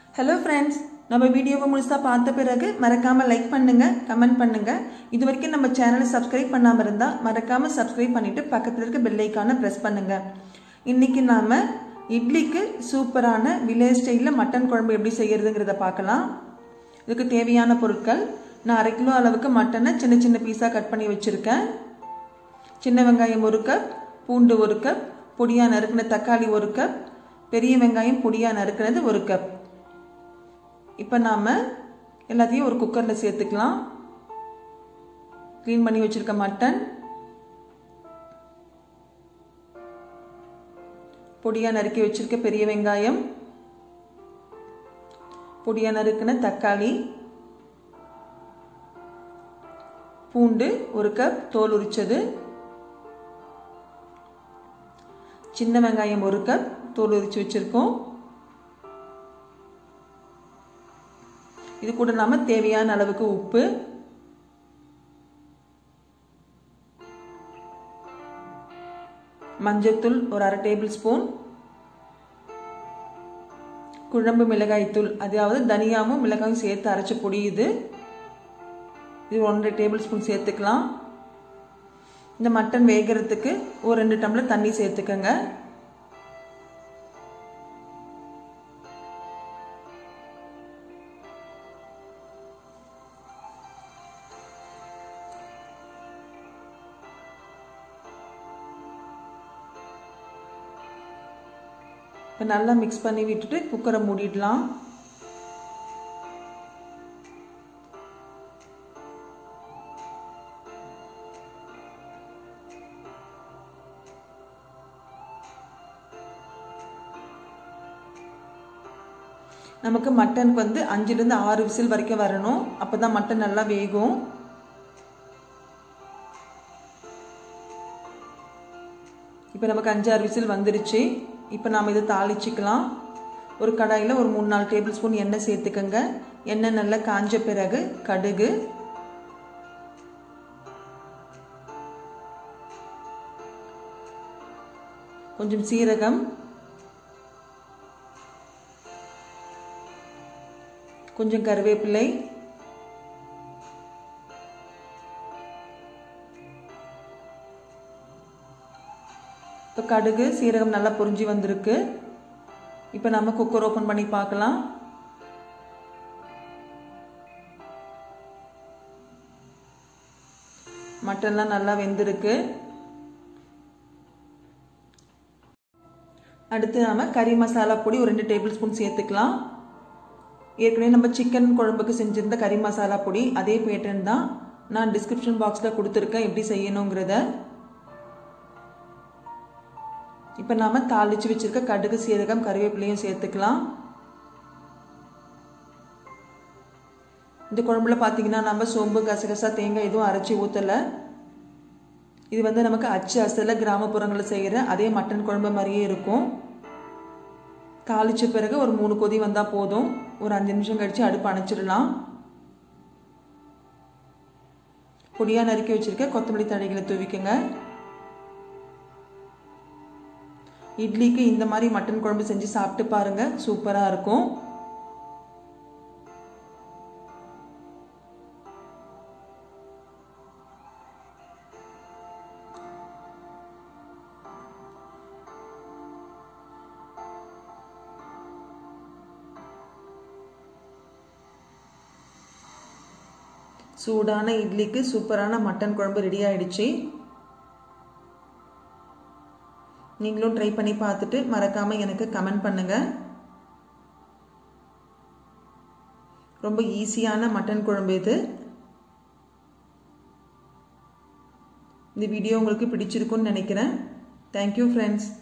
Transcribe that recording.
hello friends நம்ம வீடியோவை முழுசாக பார்த்த பிறகு மறக்காமல் லைக் பண்ணுங்கள் கமெண்ட் பண்ணுங்கள் இது வரைக்கும் நம்ம சேனலை சப்ஸ்கிரைப் பண்ணாமல் இருந்தால் மறக்காமல் சப்ஸ்கிரைப் பண்ணிவிட்டு பக்கத்தில் இருக்க பெல் ஐக்கானை ப்ரெஸ் பண்ணுங்கள் இன்றைக்கி நாம் இட்லிக்கு சூப்பரான வில்லேஜ் ஸ்டைலில் மட்டன் குழம்பு எப்படி செய்கிறதுங்கிறத பார்க்கலாம் இதுக்கு தேவையான பொருட்கள் நான் அரை கிலோ அளவுக்கு மட்டனை சின்ன சின்ன பீஸாக கட் பண்ணி வச்சுருக்கேன் சின்ன வெங்காயம் ஒரு கப் பூண்டு ஒரு கப் பொடியாக நறுக்கின தக்காளி ஒரு கப் பெரிய வெங்காயம் பொடியாக நறுக்கினது ஒரு கப் இப்போ நாம் எல்லாத்தையும் ஒரு குக்கரில் சேர்த்துக்கலாம் க்ளீன் பண்ணி வச்சுருக்க மட்டன் பொடியாக நறுக்கி வச்சுருக்க பெரிய வெங்காயம் பொடியாக நறுக்கின தக்காளி பூண்டு ஒரு கப் தோல் உரிச்சது சின்ன வெங்காயம் ஒரு கப் தோல் உரிச்சு வச்சுருக்கோம் இது கூட நாம் தேவையான அளவுக்கு உப்பு மஞ்சத்தூள் ஒரு அரை டேபிள் ஸ்பூன் குழம்பு மிளகாய்த்தூள் அதாவது தனியாவும் மிளகாயும் சேர்த்து அரைச்ச பொடி இது இது ஒன்றரை டேபிள் ஸ்பூன் சேர்த்துக்கலாம் இந்த மட்டன் வேகிறதுக்கு ஒரு ரெண்டு டம்ளர் தண்ணி சேர்த்துக்கங்க இப்போ நல்லா மிக்ஸ் பண்ணி விட்டுட்டு குக்கரை மூடிடலாம் நமக்கு மட்டனுக்கு வந்து அஞ்சுலேருந்து ஆறு விசில் வரைக்கும் வரணும் அப்போ தான் மட்டன் நல்லா வேகும் இப்போ நமக்கு அஞ்சாறு விசில் வந்துருச்சு இப்போ நாம் இதை தாளிச்சிக்கலாம் ஒரு கடாயில் ஒரு மூணு நாலு டேபிள் ஸ்பூன் எண்ணெய் சேர்த்துக்கோங்க எண்ணெய் நல்லா காஞ்ச பிறகு கடுகு கொஞ்சம் சீரகம் கொஞ்சம் கருவேப்பிலை இப்போ கடுகு சீரகம் நல்லா பொரிஞ்சு வந்திருக்கு இப்போ நம்ம குக்கர் ஓப்பன் பண்ணி பார்க்கலாம் மட்டன்லாம் நல்லா வெந்திருக்கு அடுத்து நாம் கறி மசாலா பொடி ஒரு ரெண்டு டேபிள் ஸ்பூன் சேர்த்துக்கலாம் ஏற்கனவே நம்ம சிக்கன் குழம்புக்கு செஞ்சுருந்த கறி மசாலா பொடி அதே பேட்டர்ன் தான் நான் டிஸ்கிரிப்ஷன் பாக்ஸில் கொடுத்துருக்கேன் எப்படி செய்யணுங்கிறத இப்போ நாம் தாளித்து வச்சுருக்க கடுகு சீரகம் கருவேப்பிலையும் சேர்த்துக்கலாம் இந்த குழம்புல பார்த்தீங்கன்னா நம்ம சோம்பு கசகசா தேங்காய் எதுவும் அரைச்சி ஊற்றலை இது வந்து நமக்கு அச்சு அசலில் கிராமப்புறங்களில் செய்கிற அதே மட்டன் குழம்பு மாதிரியே இருக்கும் தாளித்த பிறகு ஒரு மூணு கொதி வந்தால் போதும் ஒரு அஞ்சு நிமிஷம் கழித்து அடுப்பு அணைச்சிடலாம் பொடியாக நறுக்கி வச்சுருக்க கொத்தமல்லி தழைகளை தூவிக்குங்க இட்லிக்கு இந்த மாதிரி மட்டன் குழம்பு செஞ்சு சாப்பிட்டு பாருங்க சூப்பராக இருக்கும் சூடான இட்லிக்கு சூப்பரான மட்டன் குழம்பு ரெடி ஆயிடுச்சு நீங்களும் ட்ரை பண்ணி பார்த்துட்டு மறக்காமல் எனக்கு கமெண்ட் பண்ணுங்கள் ரொம்ப ஈஸியான மட்டன் குழம்பு இது இந்த வீடியோ உங்களுக்கு பிடிச்சிருக்குன்னு நினைக்கிறேன் தேங்க்யூ ஃப்ரெண்ட்ஸ்